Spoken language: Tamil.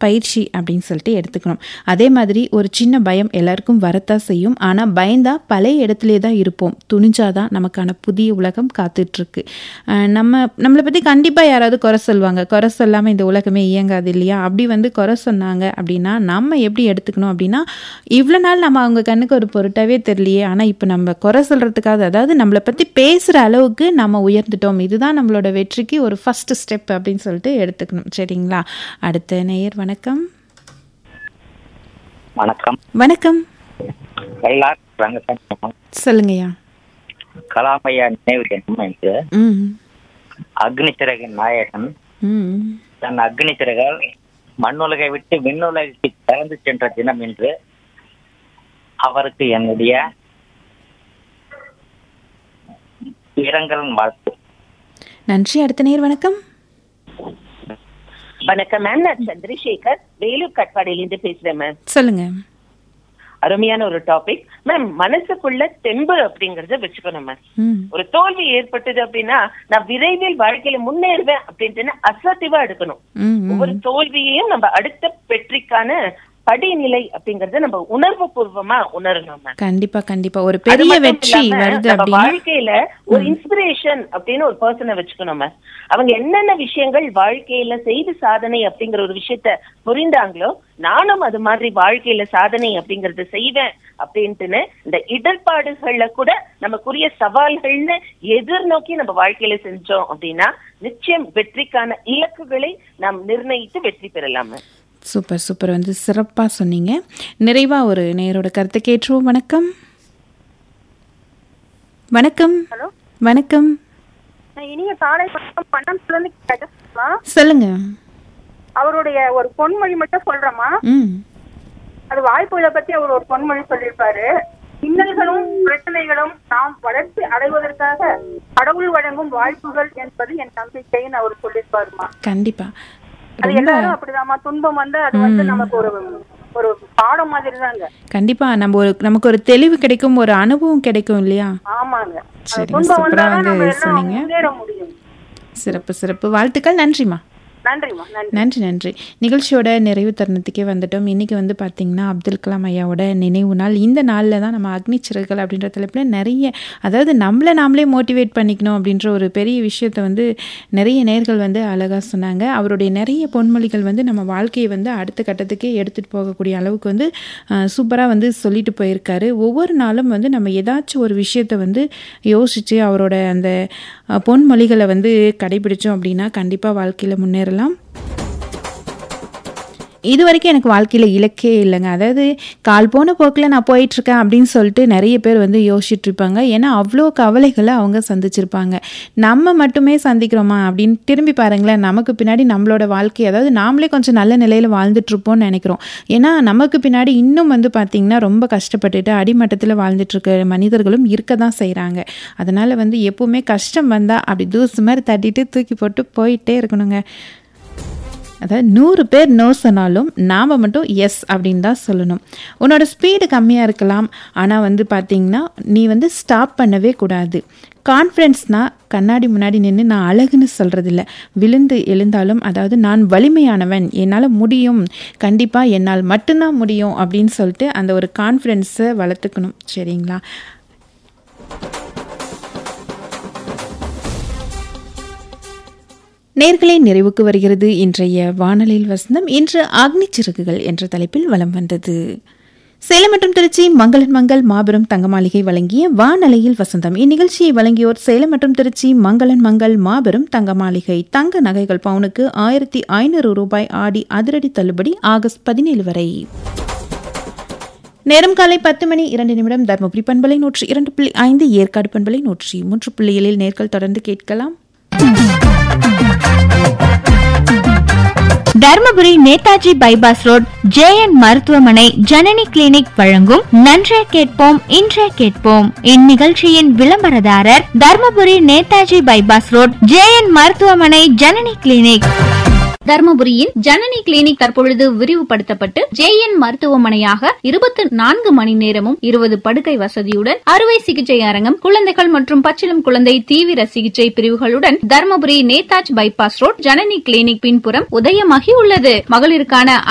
பயிற்சி அப்படின்னு சொல்லிட்டு எடுத்துக்கணும் அதே மாதிரி ஒரு சின்ன பயம் எல்லாருக்கும் வரத்தான் செய்யும் ஆனால் பயந்தா பழைய இடத்துல தான் இருப்போம் துணிஞ்சாதான் நமக்கான புதிய உலகம் காத்துட்ருக்கு நம்ம நம்மளை பற்றி கண்டிப்பாக யாராவது குறை சொல்லுவாங்க குறை சொல்லாமல் இந்த உலகமே இயங்காது இல்லையா அப்படி வந்து குறை சொன்னாங்க அப்படின்னா நம்ம எப்படி எடுத்துக்கணும் அப்படின்னா இவ்வளோ நாள் நம்ம அவங்க கண்ணுக்கு ஒரு பொருட்டாவே தெரியலையே ஆனால் இப்போ நம்ம குறை சொல்கிறதுக்காக அதாவது நம்மளை பற்றி பேசுகிற அளவுக்கு நம்ம உயர்ந்துட்டோம் இதுதான் நம்மளோட வெற்றிக்கு ஒரு ஃபஸ்ட்டு ஸ்டெப் அப்படின்னு சொல்லிட்டு எடுத்துக்கணும் சரிங்களா அடுத்த நேயர் வணக்கம் வணக்கம் வணக்கம் எல்லாரும் ரங்கசாமி சொல்லுங்கய்யா கலாமையா நினைவு தினம் என்று ம் அக்னி சிறகு நாயகன் ம் தன் அக்னி சிறகால் மண்ணுலகை விட்டு விண்ணுலகிற்கு பறந்து சென்ற தினம் என்று அவருக்கு என்னுடைய இரங்கல் வாழ்த்து நன்றி அடுத்த நேயர் வணக்கம் வணக்கம் மேம் நான் சந்திரசேகர் வேலூர் கட்பாடியிலிருந்து பேசுறேன் மேம் சொல்லுங்க அருமையான ஒரு டாபிக் மேம் மனசுக்குள்ள தெம்பு அப்படிங்கறத வச்சுக்கணும் மேம் ம் ஒரு தோல்வி ஏற்பட்டது அப்படின்னா நான் விரைவில் வாழ்க்கையில முன்னேறுவேன் அப்படின்ட்டு அசர்ட்டிவா எடுக்கணும் ம் ம். ஒவ்வொரு தோல்வியையும் நம்ம அடுத்த வெற்றிக்கான படிநிலை அப்படிங்கறத நம்ம உணர்வு பூர்வமா உணரணும் மேம் கண்டிப்பா கண்டிப்பா ஒரு அது பெரிய மட்டும் வெற்றி இல்லாம வருது நம்ம அப்படின்னா வாழ்க்கையில ஒரு இன்ஸ்பிரேஷன் அப்படின்னு ஒரு பர்சனை வச்சுக்கணும் மேம் அவங்க என்னென்ன விஷயங்கள் வாழ்க்கையில செய்து சாதனை அப்படிங்கிற ஒரு விஷயத்த புரிந்தாங்களோ நானும் அது மாதிரி வாழ்க்கையில சாதனை அப்படிங்கறத செய்வேன் அப்படின்ட்டுன்னு இந்த இடர்பாடுகள்ல கூட நமக்குரிய சவால்கள்னு எதிர்நோக்கி நம்ம வாழ்க்கையில செஞ்சோம் அப்படின்னா நிச்சயம் வெற்றிக்கான இலக்குகளை நாம் நிர்ணயித்து வெற்றி பெறலாம் மேம் சூப்பர் சூப்பர் வந்து சிறப்பா சொன்னீங்க நிறைவா ஒரு நேரோட கருத்தை கேட்டுருவோம் வணக்கம் வணக்கம் ஹலோ வணக்கம் நான் இனிய காலை வணக்கம் பன்னெண்டுல இருந்து கேட்டா சொல்லுங்க அவருடைய ஒரு பொன்மொழி மட்டும் சொல்றேம்மா ம் அது வாய்ப்புகளை பத்தி அவர் ஒரு பொன்மொழி சொல்லியிருப்பாரு இன்னல்களும் பிரச்சனைகளும் நாம் வளர்ச்சி அடைவதற்காக கடவுள் வழங்கும் வாய்ப்புகள் என்பது என் நம்பிக்கைன்னு அவர் சொல்லியிருப்பாருமா கண்டிப்பா அது ரொம்ப எல்லாரும் அப்படிதாம்மா துன்பம் வந்து அது வந்து நமக்கு ஒரு ஒரு பாடம் மாதிரி தாங்க கண்டிப்பா நம்ம ஒரு நமக்கு ஒரு தெளிவு கிடைக்கும் ஒரு அனுபவம் கிடைக்கும் இல்லையா ஆமாங்க அது சரிங்க, துன்பம் சூப்பரா வந்தாதான் வந்து நம்ம எல்லாம் சொன்னீங்க. முன்னேற முடியும் சிறப்பு சிறப்பு வாழ்த்துக்கள் நன்றிம்மா நன்றிம்மா நன்றி நன்றி நன்றி நிகழ்ச்சியோட நிறைவு தருணத்துக்கே வந்துட்டோம் இன்னைக்கு வந்து பார்த்தீங்கன்னா அப்துல் கலாம் ஐயாவோட நினைவு நாள் இந்த நாளில் தான் நம்ம அக்னி சிறகுகள் அப்படின்ற தலைப்பில் நிறைய அதாவது நம்மளை நாமளே மோட்டிவேட் பண்ணிக்கணும் அப்படின்ற ஒரு பெரிய விஷயத்தை வந்து நிறைய நேர்கள் வந்து அழகாக சொன்னாங்க அவருடைய நிறைய பொன்மொழிகள் வந்து நம்ம வாழ்க்கையை வந்து அடுத்த கட்டத்துக்கே எடுத்துகிட்டு போகக்கூடிய அளவுக்கு வந்து சூப்பராக வந்து சொல்லிட்டு போயிருக்காரு ஒவ்வொரு நாளும் வந்து நம்ம ஏதாச்சும் ஒரு விஷயத்தை வந்து யோசித்து அவரோட அந்த அஹ், பொன்மொழிகளை வந்து கடைபிடிச்சோம் அப்படின்னா கண்டிப்பாக வாழ்க்கையில் முன்னேறலாம் இது வரைக்கும் எனக்கு வாழ்க்கையில் இலக்கே இல்லைங்க அதாவது கால் போன போக்கில் நான் போயிட்டுருக்கேன் அப்படின்னு சொல்லிட்டு நிறைய பேர் வந்து யோசிச்சுட்டு இருப்பாங்க ஏன்னா அவ்வளோ கவலைகளை அவங்க சந்திச்சிருப்பாங்க நம்ம மட்டுமே சந்திக்கிறோமா அப்படின்னு திரும்பி பாருங்களேன் நமக்கு பின்னாடி நம்மளோட வாழ்க்கை அதாவது நாமளே கொஞ்சம் நல்ல நிலையில் வாழ்ந்துட்டு இருப்போம்னு நினைக்கிறோம் ஏன்னா நமக்கு பின்னாடி இன்னும் வந்து பார்த்திங்கன்னா ரொம்ப கஷ்டப்பட்டுட்டு அடிமட்டத்தில் வாழ்ந்துட்டு இருக்க மனிதர்களும் இருக்க தான் செய்கிறாங்க அதனால் வந்து எப்பவுமே கஷ்டம் வந்தால் அப்படி தூசு மாதிரி தட்டிட்டு தூக்கி போட்டு போயிட்டே இருக்கணுங்க அதாவது நூறு பேர் நோ சொன்னாலும் நாம் மட்டும் எஸ் அப்படின்னு தான் சொல்லணும் உன்னோட ஸ்பீடு கம்மியாக இருக்கலாம் ஆனால் வந்து பார்த்தீங்கன்னா நீ வந்து ஸ்டாப் பண்ணவே கூடாது கான்ஃபிடென்ஸ்னால் கண்ணாடி முன்னாடி நின்று நான் அழகுன்னு சொல்கிறதில்ல விழுந்து எழுந்தாலும் அதாவது நான் வலிமையானவன் என்னால் முடியும் கண்டிப்பாக என்னால் மட்டும்தான் முடியும் அப்படின்னு சொல்லிட்டு அந்த ஒரு கான்ஃபிடென்ஸை வளர்த்துக்கணும் சரிங்களா நேர்களே நிறைவுக்கு வருகிறது இன்றைய வானொலியில் வசந்தம் இன்று அக்னி சிறகுகள் என்ற தலைப்பில் வலம் வந்தது சேலம் மற்றும் திருச்சி மங்களன் மங்கள் மாபெரும் தங்க மாளிகை வழங்கிய வானலையில் வசந்தம் இந்நிகழ்ச்சியை வழங்கியோர் சேலம் மற்றும் திருச்சி மங்களன் மங்கள் மாபெரும் தங்க மாளிகை தங்க நகைகள் பவுனுக்கு ஆயிரத்தி ஐநூறு ரூபாய் ஆடி அதிரடி தள்ளுபடி ஆகஸ்ட் பதினேழு வரை நேரம் காலை பத்து மணி இரண்டு நிமிடம் தருமபுரி பண்பலை நூற்றி இரண்டு புள்ளி ஐந்து ஏற்காடு பண்பலை நூற்றி மூன்று புள்ளி ஏழில் நேர்கள் தொடர்ந்து கேட்கலாம் Dharmapuri Netaji bypass road JN மருத்துவமனை ஜனனி கிளினிக் வழங்கும் நன்றே கேட்போம் இன்றே கேட்போம் இந்நிகழ்ச்சியின் விளம்பரதாரர் Dharmapuri Netaji bypass road JN மருத்துவமனை ஜனனி கிளினிக் தர்மபுரியின் ஜனனி கிளினிக் தற்பொழுது விரிவுபடுத்தப்பட்டு ஜேஎன் மருத்துவமனையாக இருபத்தி நான்கு மணி நேரமும் இருபது படுக்கை வசதியுடன் அறுவை சிகிச்சை அரங்கம் குழந்தைகள் மற்றும் பச்சிளம் குழந்தை தீவிர சிகிச்சை பிரிவுகளுடன் Dharmapuri Netaji bypass road Janani clinic பின்புறம் உதயமாகி உள்ளது மகளிருக்கான